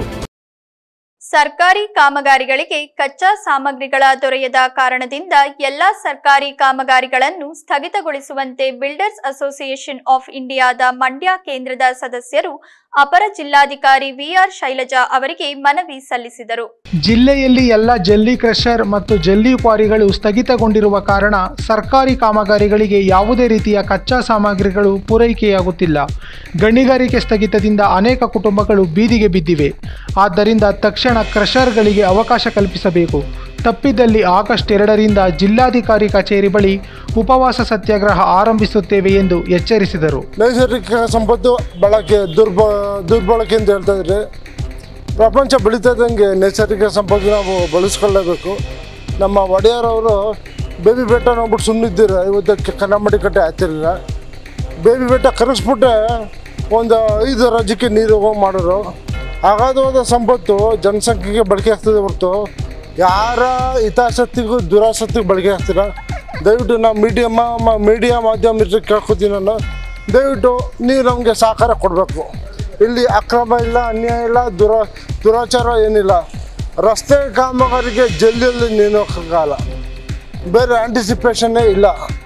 ಸರ್ಕಾರಿ ಕಾಮಗಾರಿಗಳಿಗೆ ಕಚ್ಚಾ ಸಾಮಗ್ರಿಗಳ ದೊರೆಯದ ಕಾರಣದಿಂದ ಎಲ್ಲಾ ಸರ್ಕಾರಿ ಕಾಮಗಾರಿಗಳನ್ನು ಸ್ಥಗಿತಗೊಳಿಸುವಂತೆ ಬಿಲ್ಡರ್ಸ್ ಅಸೋಸಿಯೇಷನ್ ಆಫ್ ಇಂಡಿಯಾದ ಮಂಡ್ಯ ಕೇಂದ್ರದ ಸದಸ್ಯರು ಅಪರ ಜಿಲ್ಲಾಧಿಕಾರಿ ವಿಆರ್ ಶೈಲಜಾ ಅವರಿಗೆ ಮನವಿ ಸಲ್ಲಿಸಿದರು ಜಿಲ್ಲೆಯಲ್ಲಿ ಎಲ್ಲ ಜಲ್ಲಿ ಕ್ರಷರ್ ಮತ್ತು ಜಲ್ಲಿ ಕ್ವಾರಿಗಳು ಸ್ಥಗಿತಗೊಂಡಿರುವ ಕಾರಣ ಸರ್ಕಾರಿ ಕಾಮಗಾರಿಗಳಿಗೆ ಯಾವುದೇ ರೀತಿಯ ಕಚ್ಚಾ ಸಾಮಗ್ರಿಗಳು ಪೂರೈಕೆಯಾಗುತ್ತಿಲ್ಲ ಗಣಿಗಾರಿಕೆ ಸ್ಥಗಿತದಿಂದ ಅನೇಕ ಕುಟುಂಬಗಳು ಬೀದಿಗೆ ಬಿದ್ದಿವೆ ಆದ್ದರಿಂದ ತಕ್ಷಣ ಕ್ರಷರ್ಗಳಿಗೆ ಅವಕಾಶ ಕಲ್ಪಿಸಬೇಕು ತಪ್ಪಿದ್ದಲ್ಲಿ ಆಗಸ್ಟ್ ಎರಡರಿಂದ ಜಿಲ್ಲಾಧಿಕಾರಿ ಕಚೇರಿ ಬಳಿ ಉಪವಾಸ ಸತ್ಯಾಗ್ರಹ ಆರಂಭಿಸುತ್ತೇವೆ ಎಂದು ಎಚ್ಚರಿಸಿದರು ನೈಸರ್ಗಿಕ ಸಂಪತ್ತು ಬಳಕೆ ದುರ್ಬ ದುರ್ಬಳಕೆ ಅಂತ ಹೇಳ್ತಾ ಇದ್ರೆ ಪ್ರಪಂಚ ಬೆಳೀತದಂಗೆ ನೈಸರ್ಗಿಕ ಸಂಪತ್ತು ನಾವು ಬಳಸ್ಕೊಳ್ಳೇಬೇಕು ನಮ್ಮ ಒಡೆಯರವರು ಬೇಬಿ ಬೆಟ್ಟ ನೋಡ್ಬಿಟ್ಟು ಸುಮ್ಮನಿದ್ದೀರ ಇವತ್ತು ಕನ್ನಂಬಡಿ ಕಟ್ಟೆ ಆಗ್ತಿರಲಿಲ್ಲ ಬೇಬಿ ಬೆಟ್ಟ ಕರೆಸ್ಬಿಟ್ಟೆ ಒಂದು ಐದು ರಾಜ್ಯಕ್ಕೆ ನೀರು ಹೋಗಿ ಮಾಡೋರು ಅಗಾಧವಾದ ಸಂಪತ್ತು ಜನಸಂಖ್ಯೆಗೆ ಬಳಕೆ ಆಗ್ತದೆ ಹೊರತು ಯಾರ ಹಿತಾಸಕ್ತಿಗೂ ದುರಾಸಕ್ತಿಗೂ ಬಳಕೆ ಆಗ್ತಿಲ್ಲ ದಯವಿಟ್ಟು ನಾವು ಮೀಡಿಯಮ್ಮ ಮೀಡಿಯಾ ಮಾಧ್ಯಮ ಕೇಳ್ಕೊತೀನಿ ನಾನು ದಯವಿಟ್ಟು ನೀವು ನಮಗೆ ಸಹಕಾರ ಕೊಡಬೇಕು ಇಲ್ಲಿ ಅಕ್ರಮ ಇಲ್ಲ ಅನ್ಯಾಯ ಇಲ್ಲ ದುರ ದುರಾಚಾರ ಏನಿಲ್ಲ ರಸ್ತೆ ಕಾಮಗಾರಿಗೆ ಜಲ್ಲಿಯಲ್ಲಿ ನೇಣೋಕ್ಕಾಗಲ್ಲ ಬೇರೆ ಆಂಟಿಸಿಪೇಷನ್ನೇ ಇಲ್ಲ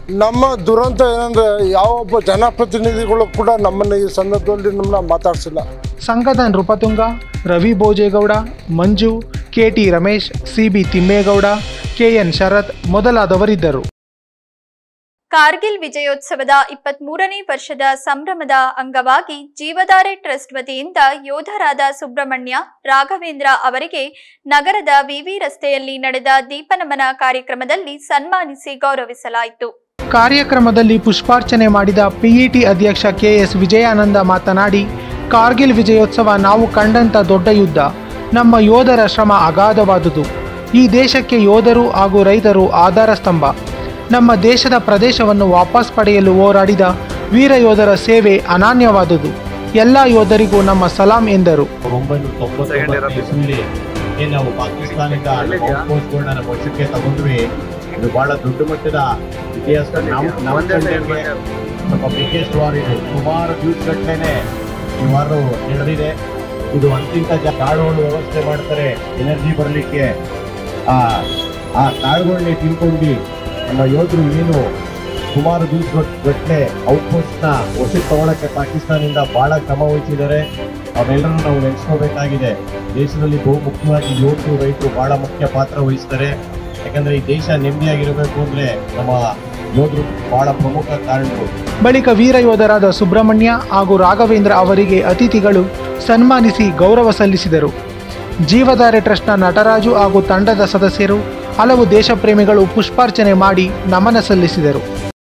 ನಮ್ಮ ದುರಂತ ಏನಂದರೆ ಯಾವೊಬ್ಬ ಜನಪ್ರತಿನಿಧಿಗಳು ಕೂಡ ನಮ್ಮನ್ನು ಈ ಸಂದರ್ಭದಲ್ಲಿ ನಮ್ಮನ್ನ ಮಾತಾಡಿಸಿಲ್ಲ ಸಂಘದ Nrupatunga Ravi Bhojegowda Manju KT Ramesh CB Thimmegowda KN Sharath ಮೊದಲಾದವರಿದ್ದರು ಕಾರ್ಗಿಲ್ ವಿಜಯೋತ್ಸವದ ಇಪ್ಪತ್ಮೂರನೇ ವರ್ಷದ ಸಂಭ್ರಮದ ಅಂಗವಾಗಿ ಜೀವಧಾರೆ ಟ್ರಸ್ಟ್ ವತಿಯಿಂದ ಯೋಧರಾದ ಸುಬ್ರಹ್ಮಣ್ಯ ರಾಘವೇಂದ್ರ ಅವರಿಗೆ ನಗರದ ವಿವಿ ರಸ್ತೆಯಲ್ಲಿ ನಡೆದ ದೀಪನಮನ ಕಾರ್ಯಕ್ರಮದಲ್ಲಿ ಸನ್ಮಾನಿಸಿ ಗೌರವಿಸಲಾಯಿತು ಕಾರ್ಯಕ್ರಮದಲ್ಲಿ ಪುಷ್ಪಾರ್ಚನೆ ಮಾಡಿದ ಪಿಇಟಿ ಅಧ್ಯಕ್ಷ ಕೆಎಸ್ ವಿಜಯಾನಂದ ಮಾತನಾಡಿ ಕಾರ್ಗಿಲ್ ವಿಜಯೋತ್ಸವ ನಾವು ಕಂಡಂಥ ದೊಡ್ಡ ಯುದ್ಧ ನಮ್ಮ ಯೋಧರ ಶ್ರಮ ಅಗಾಧವಾದುದು ಈ ದೇಶಕ್ಕೆ ಯೋಧರು ಹಾಗೂ ರೈತರು ಆಧಾರ ಸ್ತಂಭ ನಮ್ಮ ದೇಶದ ಪ್ರದೇಶವನ್ನು ವಾಪಸ್ ಪಡೆಯಲು ಹೋರಾಡಿದ ವೀರ ಯೋಧರ ಸೇವೆ ಅನಾನ್ಯವಾದುದು ಎಲ್ಲ ಯೋಧರಿಗೂ ನಮ್ಮ ಸಲಾಂ ಎಂದರು ಒಂಬೈನೂರ ತೊಂಬತ್ತೊಂಬತ್ತನೇ ಇಸ್ವಿಲಿ ಏನ್ ನಾವು ಪಾಕಿಸ್ತಾನದಿಂದ ಔಟ್ಪೋಸ್ಟ್ಗಳನ್ನ ನಮ್ಮ ವಶಕ್ಕೆ ತಗೊಂಡ್ವಿ ಇದು ಬಹಳ ದೊಡ್ಡ ಮಟ್ಟದ ಇತಿಹಾಸ ನಾವು ನಮ್ಮ ಕಂಡಂಗೆ ಸ್ವಲ್ಪ ಬಿಗ್ಗೆಸ್ಟ್ ವಾರ್ ಇದು ಸುಮಾರು ದಿವಸಗಟ್ಟಲೆ ಈ ವಾರ ನಡೆದಿದೆ ಇದು ಅಂತಿಂತ ಜ ಕಾಳುಗಳು ವ್ಯವಸ್ಥೆ ಮಾಡ್ತಾರೆ ಎನರ್ಜಿ ಬರಲಿಕ್ಕೆ ಆ ಆ ಕಾಳುಗಳನ್ನೇ ತಿನ್ಕೊಂಡು ನಮ್ಮ ಯೋಧರು ಏನು ಸುಮಾರು ದಿವಸ ಗಟ್ಟಲೆ ಔಟ್ಪೋಸ್ಟ್ನ ವಶಕ್ಕೆ ತಗೊಳಕ್ಕೆ ಪಾಕಿಸ್ತಾನದಿಂದ ಬಹಳ ಶ್ರಮ ವಹಿಸಿದ್ದಾರೆ ಅವೆಲ್ಲರೂ ನಾವು ನೆನೆಸ್ಕೋಬೇಕಾಗಿದೆ ದೇಶದಲ್ಲಿ ಬಹು ಮುಖ್ಯವಾಗಿ ಯೋಧರು ರೈತರು ಬಹಳ ಮುಖ್ಯ ಪಾತ್ರ ವಹಿಸ್ತಾರೆ ಯಾಕಂದ್ರೆ ಈ ದೇಶ ನೆಮ್ಮದಿಯಾಗಿರಬೇಕು ಅಂದ್ರೆ ನಮ್ಮ ಯೋಧರು ಬಹಳ ಪ್ರಮುಖ ಕಾರಣರು ಬಳಿಕ ವೀರ ಯೋಧರಾದ ಸುಬ್ರಹ್ಮಣ್ಯ ಹಾಗೂ ರಾಘವೇಂದ್ರ ಅವರಿಗೆ ಅತಿಥಿಗಳು ಸನ್ಮಾನಿಸಿ ಗೌರವ ಸಲ್ಲಿಸಿದರು ಜೀವಧಾರೆ ಟ್ರಸ್ಟ್ನ ನಟರಾಜು ಹಾಗೂ ತಂಡದ ಸದಸ್ಯರು ಹಲವು ದೇಶಪ್ರೇಮಿಗಳು ಪುಷ್ಪಾರ್ಚನೆ ಮಾಡಿ ನಮನ ಸಲ್ಲಿಸಿದರು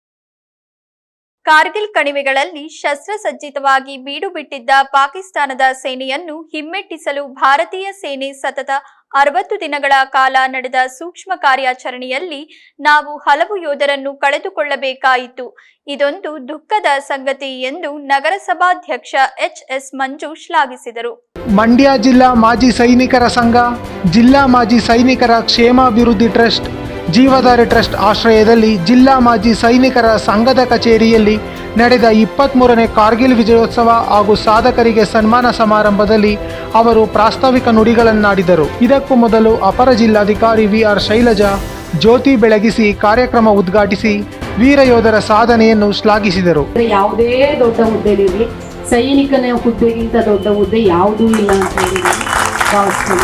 ಕಾರ್ಗಿಲ್ ಕಣಿವೆಗಳಲ್ಲಿ ಶಸ್ತ್ರಸಜ್ಜಿತವಾಗಿ ಬೀಡು ಬಿಟ್ಟಿದ್ದ ಪಾಕಿಸ್ತಾನದ ಸೇನೆಯನ್ನು ಹಿಮ್ಮೆಟ್ಟಿಸಲು ಭಾರತೀಯ ಸೇನೆ ಸತತ ಅರವತ್ತು ದಿನಗಳ ಕಾಲ ನಡೆದ ಸೂಕ್ಷ್ಮ ಕಾರ್ಯಾಚರಣೆಯಲ್ಲಿ ನಾವು ಹಲವು ಯೋಧರನ್ನು ಕಳೆದುಕೊಳ್ಳಬೇಕಾಯಿತು ಇದೊಂದು ದುಃಖದ ಸಂಗತಿ ಎಂದು ನಗರಸಭಾಧ್ಯಕ್ಷ ಎಚ್ ಎಸ್ ಮಂಜು ಶ್ಲಾಘಿಸಿದರು ಮಂಡ್ಯ ಜಿಲ್ಲಾ ಮಾಜಿ ಸೈನಿಕರ ಸಂಘ ಜಿಲ್ಲಾ ಮಾಜಿ ಸೈನಿಕರ ಕ್ಷೇಮಾಭಿವೃದ್ಧಿ ಟ್ರಸ್ಟ್ ಜೀವಧಾರೆ ಟ್ರಸ್ಟ್ ಆಶ್ರಯದಲ್ಲಿ ಜಿಲ್ಲಾ ಮಾಜಿ ಸೈನಿಕರ ಸಂಘದ ಕಚೇರಿಯಲ್ಲಿ ನಡೆದ ಇಪ್ಪತ್ತ್ಮೂರನೇ ಕಾರ್ಗಿಲ್ ವಿಜಯೋತ್ಸವ ಹಾಗೂ ಸಾಧಕರಿಗೆ ಸನ್ಮಾನ ಸಮಾರಂಭದಲ್ಲಿ ಅವರು ಪ್ರಾಸ್ತಾವಿಕ ನುಡಿಗಳನ್ನಾಡಿದರು ಇದಕ್ಕೂ ಮೊದಲು ಅಪರ ಜಿಲ್ಲಾಧಿಕಾರಿ ವಿಆರ್ ಶೈಲಜಾ ಜ್ಯೋತಿ ಬೆಳಗಿಸಿ ಕಾರ್ಯಕ್ರಮ ಉದ್ಘಾಟಿಸಿ ವೀರ ಯೋಧರ ಸಾಧನೆಯನ್ನು ಶ್ಲಾಘಿಸಿದರು ಯಾವುದೇ ದೊಡ್ಡ ಹುದ್ದೆಲಿರಲಿ ಸೈನಿಕನ ಹುದ್ದೆಗಿಂತ ದೊಡ್ಡ ಹುದ್ದೆ ಯಾವುದೂ ಇಲ್ಲ ಅಂತ ಹೇಳಿ ನಾನು ಭಾವಿಸ್ತೇನೆ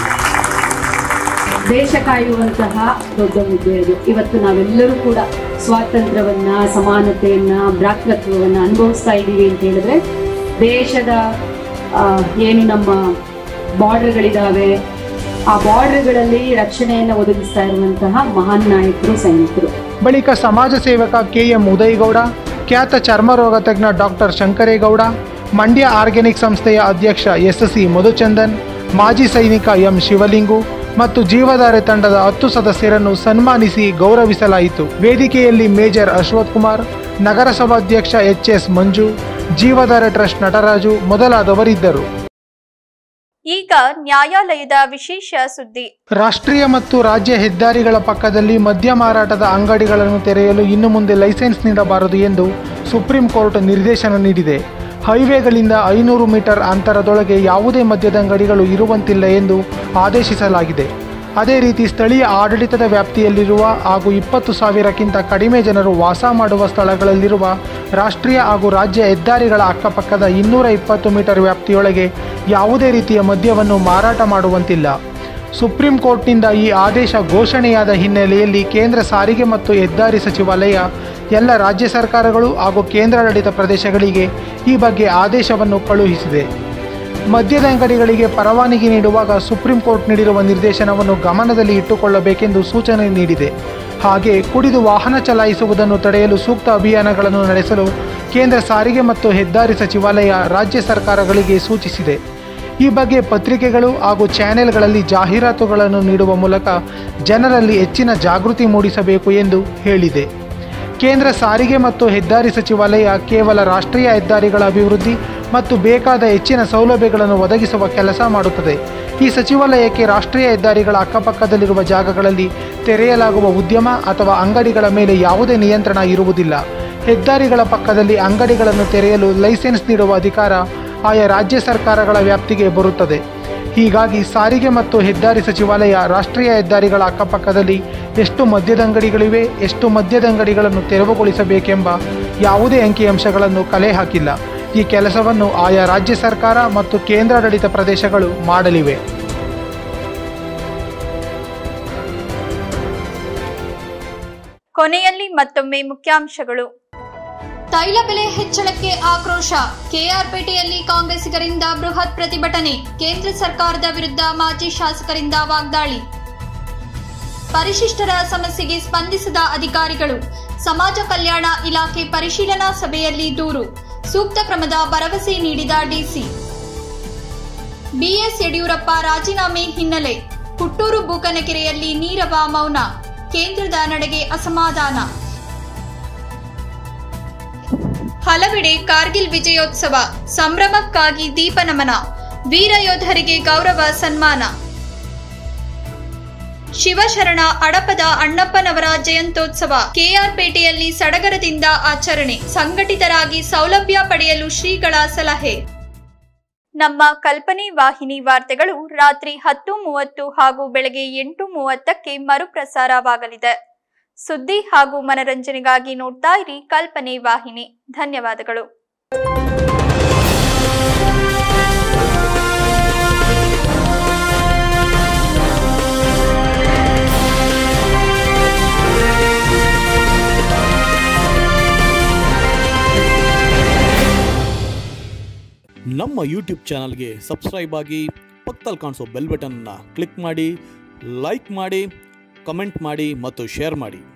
ದೇಶ ಕಾಯುವಂತಹ ದೊಡ್ಡ ಹುದ್ದೆ ಅದು ಇವತ್ತು ನಾವೆಲ್ಲರೂ ಕೂಡ ಸ್ವಾತಂತ್ರ್ಯವನ್ನ ಸಮಾನತೆಯನ್ನ ಭ್ರಾತೃತ್ವವನ್ನ ಅನುಭವಿಸ್ತಾ ಇದ್ದೀವಿ ಅಂತ ಹೇಳಿದ್ರೆ ದೇಶದ ಆ, ಏನು ನಮ್ಮ ಬಾರ್ಡರ್ಗಳಿದಾವೆ ಆ ಬಾರ್ಡರ್ಗಳಲ್ಲಿ ರಕ್ಷಣೆಯನ್ನು ಒದಗಿಸ್ತಾ ಇರುವಂತಹ ಮಹಾನ್ ನಾಯಕರು ಸೈನಿಕರು ಬಳಿಕ ಸಮಾಜ ಸೇವಕ ಕೆಎಂ ಉದಯಗೌಡ ಖ್ಯಾತ ಚರ್ಮರೋಗ ತಜ್ಞ ಡಾಕ್ಟರ್ ಶಂಕರೇಗೌಡ ಮಂಡ್ಯ ಆರ್ಗ್ಯಾನಿಕ್ ಸಂಸ್ಥೆಯ ಅಧ್ಯಕ್ಷ ಎಸ್ಎಸ್ಸಿ ಮಧುಚಂದನ್ ಮಾಜಿ ಸೈನಿಕ ಎಂ ಶಿವಲಿಂಗು ಮತ್ತು ಜೀವಧಾರೆ ತಂಡದ ಹತ್ತು ಸದಸ್ಯರನ್ನು ಸನ್ಮಾನಿಸಿ ಗೌರವಿಸಲಾಯಿತು ವೇದಿಕೆಯಲ್ಲಿ ಮೇಜರ್ ಅಶ್ವಥ್ ಕುಮಾರ್ ನಗರಸಭಾಧ್ಯಕ್ಷ H S Manju Jeevadhare Trust Nataraju ಮೊದಲಾದವರಿದ್ದರು ಈಗ ನ್ಯಾಯಾಲಯದ ವಿಶೇಷ ಸುದ್ದಿ ರಾಷ್ಟ್ರೀಯ ಮತ್ತು ರಾಜ್ಯ ಹೆದ್ದಾರಿಗಳ ಪಕ್ಕದಲ್ಲಿ ಮದ್ಯ ಮಾರಾಟದ ಅಂಗಡಿಗಳನ್ನು ತೆರೆಯಲು ಇನ್ನು ಮುಂದೆ ಲೈಸೆನ್ಸ್ ನೀಡಬಾರದು ಎಂದು ಸುಪ್ರೀಂ ಕೋರ್ಟ್ ನಿರ್ದೇಶನ ನೀಡಿದೆ ಹೈವೇಗಳಿಂದ ಐನೂರು ಮೀಟರ್ ಅಂತರದೊಳಗೆ ಯಾವುದೇ ಮದ್ಯದ ಅಂಗಡಿಗಳು ಇರುವಂತಿಲ್ಲ ಎಂದು ಆದೇಶಿಸಲಾಗಿದೆ ಅದೇ ರೀತಿ ಸ್ಥಳೀಯ ಆಡಳಿತದ ವ್ಯಾಪ್ತಿಯಲ್ಲಿರುವ ಹಾಗೂ ಇಪ್ಪತ್ತು ಸಾವಿರಕ್ಕಿಂತ ಕಡಿಮೆ ಜನರು ವಾಸ ಮಾಡುವ ಸ್ಥಳಗಳಲ್ಲಿರುವ ರಾಷ್ಟ್ರೀಯ ಹಾಗೂ ರಾಜ್ಯ ಹೆದ್ದಾರಿಗಳ ಅಕ್ಕಪಕ್ಕದ ಇನ್ನೂರ ಇಪ್ಪತ್ತು ಮೀಟರ್ ವ್ಯಾಪ್ತಿಯೊಳಗೆ ಯಾವುದೇ ರೀತಿಯ ಮದ್ಯವನ್ನು ಮಾರಾಟ ಮಾಡುವಂತಿಲ್ಲ ಸುಪ್ರೀಂ ಕೋರ್ಟ್ನಿಂದ ಈ ಆದೇಶ ಘೋಷಣೆಯಾದ ಹಿನ್ನೆಲೆಯಲ್ಲಿ ಕೇಂದ್ರ ಸಾರಿಗೆ ಮತ್ತು ಹೆದ್ದಾರಿ ಸಚಿವಾಲಯ ಎಲ್ಲ ರಾಜ್ಯ ಸರ್ಕಾರಗಳು ಹಾಗೂ ಕೇಂದ್ರಾಡಳಿತ ಪ್ರದೇಶಗಳಿಗೆ ಈ ಬಗ್ಗೆ ಆದೇಶವನ್ನು ಕಳುಹಿಸಿದೆ ಮದ್ಯದ ಅಂಗಡಿಗಳಿಗೆ ಪರವಾನಗಿ ನೀಡುವಾಗ ಸುಪ್ರೀಂ ಕೋರ್ಟ್ ನೀಡಿರುವ ನಿರ್ದೇಶನವನ್ನು ಗಮನದಲ್ಲಿ ಇಟ್ಟುಕೊಳ್ಳಬೇಕೆಂದು ಸೂಚನೆ ನೀಡಿದೆ ಹಾಗೆ ಕುಡಿದು ವಾಹನ ಚಲಾಯಿಸುವುದನ್ನು ತಡೆಯಲು ಸೂಕ್ತ ಅಭಿಯಾನಗಳನ್ನು ನಡೆಸಲು ಕೇಂದ್ರ ಸಾರಿಗೆ ಮತ್ತು ಹೆದ್ದಾರಿ ಸಚಿವಾಲಯ ರಾಜ್ಯ ಸರ್ಕಾರಗಳಿಗೆ ಸೂಚಿಸಿದೆ ಈ ಬಗ್ಗೆ ಪತ್ರಿಕೆಗಳು ಹಾಗೂ ಚಾನೆಲ್ಗಳಲ್ಲಿ ಜಾಹೀರಾತುಗಳನ್ನು ನೀಡುವ ಮೂಲಕ ಜನರಲ್ಲಿ ಹೆಚ್ಚಿನ ಜಾಗೃತಿ ಮೂಡಿಸಬೇಕು ಎಂದು ಹೇಳಿದೆ ಕೇಂದ್ರ ಸಾರಿಗೆ ಮತ್ತು ಹೆದ್ದಾರಿ ಸಚಿವಾಲಯ ಕೇವಲ ರಾಷ್ಟ್ರೀಯ ಹೆದ್ದಾರಿಗಳ ಅಭಿವೃದ್ಧಿ ಮತ್ತು ಬೇಕಾದ ಹೆಚ್ಚಿನ ಸೌಲಭ್ಯಗಳನ್ನು ಒದಗಿಸುವ ಕೆಲಸ ಮಾಡುತ್ತದೆ ಈ ಸಚಿವಾಲಯಕ್ಕೆ ರಾಷ್ಟ್ರೀಯ ಹೆದ್ದಾರಿಗಳ ಅಕ್ಕಪಕ್ಕದಲ್ಲಿರುವ ಜಾಗಗಳಲ್ಲಿ ತೆರೆಯಲಾಗುವ ಉದ್ಯಮ ಅಥವಾ ಅಂಗಡಿಗಳ ಮೇಲೆ ಯಾವುದೇ ನಿಯಂತ್ರಣ ಇರುವುದಿಲ್ಲ ಹೆದ್ದಾರಿಗಳ ಪಕ್ಕದಲ್ಲಿ ಅಂಗಡಿಗಳನ್ನು ತೆರೆಯಲು ಲೈಸೆನ್ಸ್ ನೀಡುವ ಅಧಿಕಾರ ಆಯಾ ರಾಜ್ಯ ಸರ್ಕಾರಗಳ ವ್ಯಾಪ್ತಿಗೆ ಬರುತ್ತದೆ ಹೀಗಾಗಿ ಸಾರಿಗೆ ಮತ್ತು ಹೆದ್ದಾರಿ ಸಚಿವಾಲಯ ರಾಷ್ಟ್ರೀಯ ಹೆದ್ದಾರಿಗಳ ಅಕ್ಕಪಕ್ಕದಲ್ಲಿ ಎಷ್ಟು ಮದ್ಯದಂಗಡಿಗಳಿವೆ ಎಷ್ಟು ಮದ್ಯದಂಗಡಿಗಳನ್ನು ತೆರವುಗೊಳಿಸಬೇಕೆಂಬ ಯಾವುದೇ ಅಂಕಿಅಂಶಗಳನ್ನು ಕಲೆ ಹಾಕಿಲ್ಲ ಈ ಕೆಲಸವನ್ನು ಆಯಾ ರಾಜ್ಯ ಸರ್ಕಾರ ಮತ್ತು ಕೇಂದ್ರಾಡಳಿತ ಪ್ರದೇಶಗಳು ಮಾಡಲಿವೆ ಕೊನೆಯಲ್ಲಿ ಮತ್ತೊಮ್ಮೆ ಮುಖ್ಯಾಂಶಗಳು ತೈಲ ಬೆಲೆ ಹೆಚ್ಚಳಕ್ಕೆ ಆಕ್ರೋಶ ಕೆಆರ್ಪೇಟೆಯಲ್ಲಿ ಕಾಂಗ್ರೆಸ್ಸಿಗರಿಂದ ಬೃಹತ್ ಪ್ರತಿಭಟನೆ ಕೇಂದ್ರ ಸರ್ಕಾರದ ವಿರುದ್ಧ ಮಾಜಿ ಶಾಸಕರಿಂದ ವಾಗ್ದಾಳಿ ಪರಿಶಿಷ್ಟರ ಸಮಸ್ಯೆಗೆ ಸ್ಪಂದಿಸದ ಅಧಿಕಾರಿಗಳು ಸಮಾಜ ಕಲ್ಯಾಣ ಇಲಾಖೆ ಪರಿಶೀಲನಾ ಸಭೆಯಲ್ಲಿ ದೂರು ಸೂಕ್ತ ಕ್ರಮದ ಭರವಸೆ ನೀಡಿದ ಡಿಸಿ ಬಿಎಸ್ ಯಡಿಯೂರಪ್ಪ ರಾಜೀನಾಮೆ ಹಿನ್ನೆಲೆ ಹುಟ್ಟೂರು ಬೂಕನಕೆರೆಯಲ್ಲಿ ನೀರವ ಮೌನ ಕೇಂದ್ರದ ನಡೆಗೆ ಅಸಮಾಧಾನ ಹಲವೆಡೆ ಕಾರ್ಗಿಲ್ ವಿಜಯೋತ್ಸವ ಸಂಭ್ರಮಕ್ಕಾಗಿ ದೀಪ ನಮನ ವೀರ ಯೋಧರಿಗೆ ಗೌರವ ಸನ್ಮಾನ ಶಿವಶರಣ ಅಡಪದ ಅಣ್ಣಪ್ಪನವರ ಜಯಂತ್ಯೋತ್ಸವ ಕೆಆರ್ಪೇಟೆಯಲ್ಲಿ ಸಡಗರದಿಂದ ಆಚರಣೆ ಸಂಘಟಿತರಾಗಿ ಸೌಲಭ್ಯ ಪಡೆಯಲು ಶ್ರೀಗಳ ಸಲಹೆ ನಮ್ಮ ಕಲ್ಪನೆ ವಾಹಿನಿ ವಾರ್ತೆಗಳು ರಾತ್ರಿ ಹತ್ತು ಮೂವತ್ತು ಹಾಗೂ ಬೆಳಗ್ಗೆ ಎಂಟು ಮೂವತ್ತಕ್ಕೆ ಮರುಪ್ರಸಾರವಾಗಲಿದೆ ಸುದ್ದಿ ಹಾಗೂ ಮನರಂಜನೆಗಾಗಿ ನೋಡ್ತಾ ಇರಿ ಕಲ್ಪನೆ ವಾಹಿನಿ ಧನ್ಯವಾದಗಳು ನಮ್ಮ ಯೂಟ್ಯೂಬ್ ಚಾನಲ್ಗೆ ಸಬ್ಸ್ಕ್ರೈಬ್ ಆಗಿ ಪಕ್ಕದಲ್ಲಿ ಕಾಣಿಸೋ ಬೆಲ್ ಬಟನ್ನ ಕ್ಲಿಕ್ ಮಾಡಿ ಲೈಕ್ ಮಾಡಿ ಕಮೆಂಟ್ ಮಾಡಿ ಮತ್ತು ಶೇರ್ ಮಾಡಿ